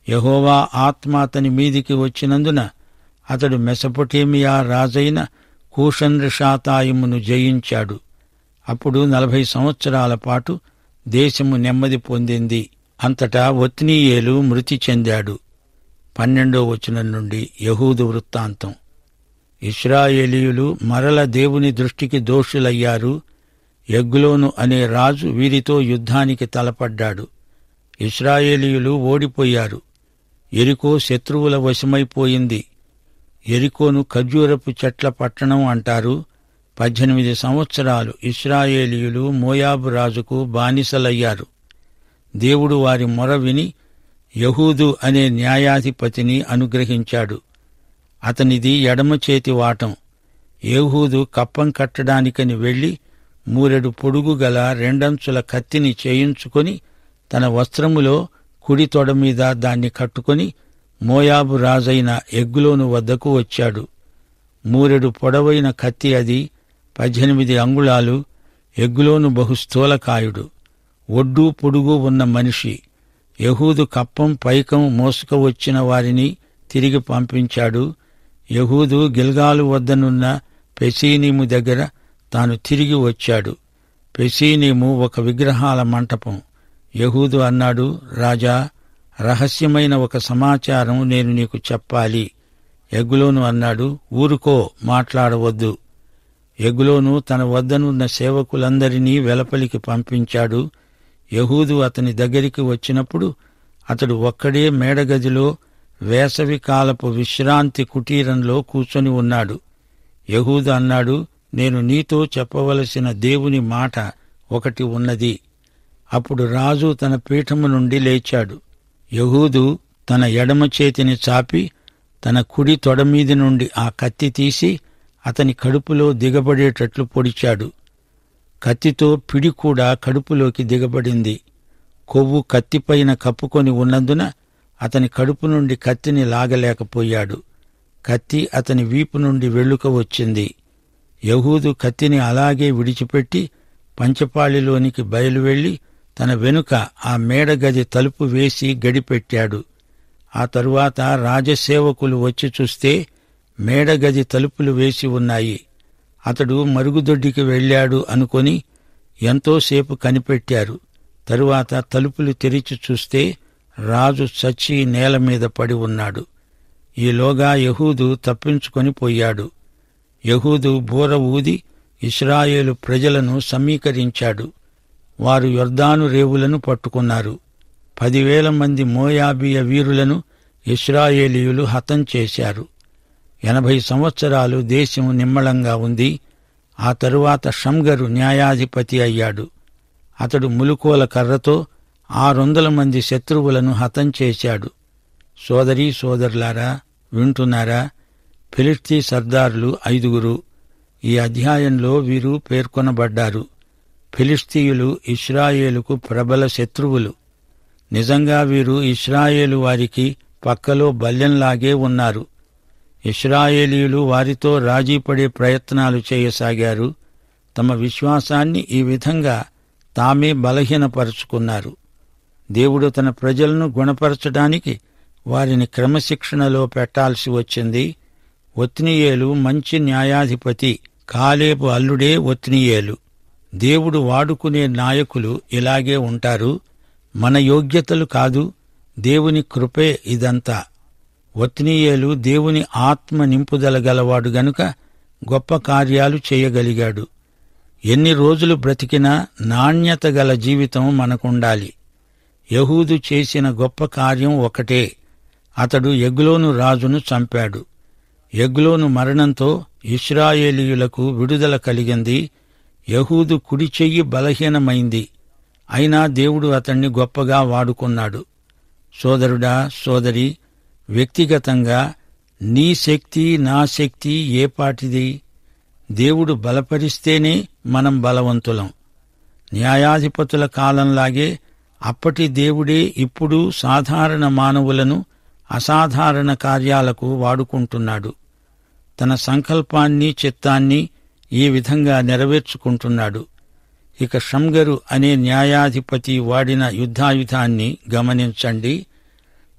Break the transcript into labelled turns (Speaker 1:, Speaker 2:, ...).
Speaker 1: యహోవా ఆత్మ అతని మీదికి వచ్చినందున అతడు మెసపొటేమియా రాజైన కూషన్రిషాతాయిమును జయించాడు అప్పుడు నలభై సంవత్సరాల పాటు దేశము నెమ్మది పొందింది అంతటా ఒత్నీయేలు మృతి చెందాడు పన్నెండో వచనం నుండి యహూదు వృత్తాంతం ఇస్రాయేలీయులు మరల దేవుని దృష్టికి దోషులయ్యారు ఎగ్లోను అనే రాజు వీరితో యుద్ధానికి తలపడ్డాడు ఇస్రాయేలీయులు ఓడిపోయారు ఎరికో శత్రువుల వశమైపోయింది ఎరికోను ఖర్జూరపు చెట్ల పట్టణం అంటారు పద్దెనిమిది సంవత్సరాలు ఇస్రాయేలీయులు మోయాబు రాజుకు బానిసలయ్యారు దేవుడు వారి మొర విని యహూదు అనే న్యాయాధిపతిని అనుగ్రహించాడు అతనిది ఎడమ చేతి వాటం ఏహూదు కప్పం కట్టడానికని వెళ్లి మూరెడు పొడుగు గల రెండంచుల కత్తిని చేయించుకొని తన వస్త్రములో కుడి తొడ మీద దాన్ని కట్టుకొని మోయాబు రాజైన ఎగ్గులోను వద్దకు వచ్చాడు మూరెడు పొడవైన కత్తి అది పద్దెనిమిది అంగుళాలు ఎగ్గులోను బహు స్థూలకాయుడు ఒడ్డు పొడుగు ఉన్న మనిషి యహూదు కప్పం పైకం మోసుకవచ్చిన వారిని తిరిగి పంపించాడు యహూదు గిల్గాలు వద్దనున్న పెసీనీము దగ్గర తాను తిరిగి వచ్చాడు పెసీనీము ఒక విగ్రహాల మంటపం యహూదు అన్నాడు రాజా రహస్యమైన ఒక సమాచారం నేను నీకు చెప్పాలి ఎగ్గులోను అన్నాడు ఊరుకో మాట్లాడవద్దు ఎగులోను తన వద్దనున్న సేవకులందరినీ వెలపలికి పంపించాడు యహూదు అతని దగ్గరికి వచ్చినప్పుడు అతడు ఒక్కడే మేడగదిలో వేసవి కాలపు విశ్రాంతి కుటీరంలో కూర్చొని ఉన్నాడు యహూదు అన్నాడు నేను నీతో చెప్పవలసిన దేవుని మాట ఒకటి ఉన్నది అప్పుడు రాజు తన పీఠము నుండి లేచాడు యహూదు తన ఎడమ చేతిని చాపి తన కుడి తొడమీది నుండి ఆ కత్తి తీసి అతని కడుపులో దిగబడేటట్లు పొడిచాడు కత్తితో పిడి కూడా కడుపులోకి దిగబడింది కొవ్వు కత్తిపైన కప్పుకొని ఉన్నందున అతని కడుపు నుండి కత్తిని లాగలేకపోయాడు కత్తి అతని వీపు నుండి వెళ్లుక వచ్చింది యహూదు కత్తిని అలాగే విడిచిపెట్టి పంచపాళిలోనికి బయలువెళ్లి తన వెనుక ఆ మేడగది తలుపు వేసి గడిపెట్టాడు ఆ తరువాత రాజసేవకులు వచ్చి చూస్తే మేడగది తలుపులు వేసి ఉన్నాయి అతడు మరుగుదొడ్డికి వెళ్ళాడు అనుకొని ఎంతోసేపు కనిపెట్టారు తరువాత తలుపులు తెరిచి చూస్తే రాజు చచ్చి నేల మీద పడి ఉన్నాడు ఈలోగా యహూదు తప్పించుకొని పోయాడు యహూదు బూర ఊది ఇస్రాయేలు ప్రజలను సమీకరించాడు వారు యొర్దాను రేవులను పట్టుకున్నారు పదివేల మంది మోయాబీయ వీరులను ఇస్రాయేలీయులు హతం చేశారు ఎనభై సంవత్సరాలు దేశం నిమ్మళంగా ఉంది ఆ తరువాత షంగరు న్యాయాధిపతి అయ్యాడు అతడు ములుకోల కర్రతో ఆరొందల మంది శత్రువులను హతం చేశాడు సోదరీ సోదరులారా వింటున్నారా ఫిలిస్తీ సర్దారులు ఐదుగురు ఈ అధ్యాయంలో వీరు పేర్కొనబడ్డారు ఫిలిస్తీయులు ఇస్రాయేలుకు ప్రబల శత్రువులు నిజంగా వీరు ఇస్రాయేలు వారికి పక్కలో బల్యంలాగే ఉన్నారు ఇస్రాయేలీయులు వారితో రాజీపడే ప్రయత్నాలు చేయసాగారు తమ విశ్వాసాన్ని ఈ విధంగా తామే బలహీనపరుచుకున్నారు దేవుడు తన ప్రజలను గుణపరచడానికి వారిని క్రమశిక్షణలో పెట్టాల్సి వచ్చింది ఒత్నియేలు మంచి న్యాయాధిపతి కాలేపు అల్లుడే ఒత్నియేలు దేవుడు వాడుకునే నాయకులు ఇలాగే ఉంటారు మన యోగ్యతలు కాదు దేవుని కృపే ఇదంతా ఒత్నీయేలు దేవుని ఆత్మ నింపుదల గలవాడు గనుక గొప్ప కార్యాలు చేయగలిగాడు ఎన్ని రోజులు బ్రతికినా నాణ్యత గల జీవితం మనకుండాలి యహూదు చేసిన గొప్ప కార్యం ఒకటే అతడు ఎగ్లోను రాజును చంపాడు ఎగ్లోను మరణంతో ఇస్రాయేలీయులకు విడుదల కలిగింది యహూదు కుడి చెయ్యి బలహీనమైంది అయినా దేవుడు అతణ్ణి గొప్పగా వాడుకున్నాడు సోదరుడా సోదరి వ్యక్తిగతంగా నీ శక్తి నా శక్తి ఏ పాటిది దేవుడు బలపరిస్తేనే మనం బలవంతులం న్యాయాధిపతుల కాలంలాగే అప్పటి దేవుడే ఇప్పుడు సాధారణ మానవులను అసాధారణ కార్యాలకు వాడుకుంటున్నాడు తన సంకల్పాన్ని చిత్తాన్ని ఈ విధంగా నెరవేర్చుకుంటున్నాడు ఇక షంగరు అనే న్యాయాధిపతి వాడిన యుద్ధాయుధాన్ని గమనించండి